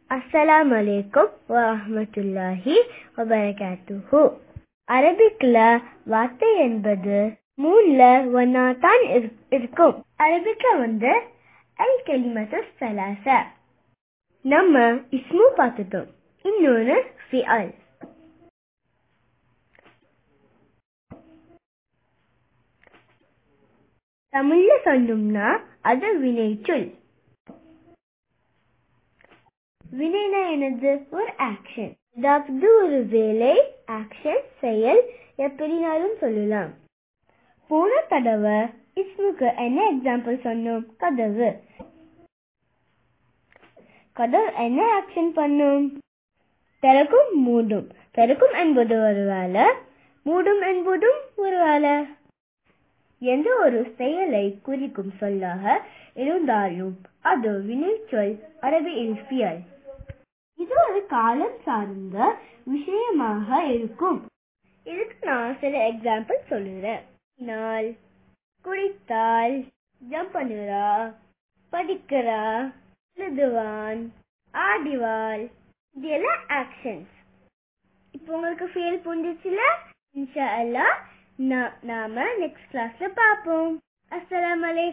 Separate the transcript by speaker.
Speaker 1: அஸ்ஸலாமு அலைக்கும் வரஹ்மத்துல்லாஹி வபரகாத்துஹு அரபிக்ல வார்த்தை என்பது மூணுல ஒன்னா தான் இருக்கும் அரபிக்ல வந்து அல் கலிமத்து சலாச நம்ம இஸ்மு பார்த்துட்டோம் இன்னொன்னு ஃபிஅல் தமிழ்ல சொன்னோம்னா அது வினைச்சொல் வினைனா என்னது ஒரு ஆக்ஷன் அதாவது ஒரு வேலை ஆக்ஷன் செயல் எப்படினாலும் சொல்லலாம் போன தடவை இஸ்முக்கு என்ன எக்ஸாம்பிள் சொன்னோம் கதவு கதவு என்ன ஆக்ஷன் பண்ணும் திறக்கும் மூடும் திறக்கும் என்பது ஒரு வேலை மூடும் என்பதும் ஒரு வேலை எந்த ஒரு செயலை குறிக்கும் சொல்லாக இருந்தாலும் அது வினைச்சொல் அரபியில் ஃபியல் இது ஒரு காலம் சார்ந்த விஷயமாக இருக்கும் இதுக்கு நான் சில எக்ஸாம்பிள் சொல்லுறேன் நாள் குடித்தால் ஜம்ப் பண்ணுறா படிக்கிறா எழுதுவான் ஆடிவாள் இது எல்லாம் ஆக்ஷன்ஸ் இப்போ உங்களுக்கு ஃபீல் புரிஞ்சிச்சுல இன்ஷா அல்லாஹ் நாம நெக்ஸ்ட் கிளாஸ்ல பார்ப்போம் அஸ்ஸலாமு அலைக்கும்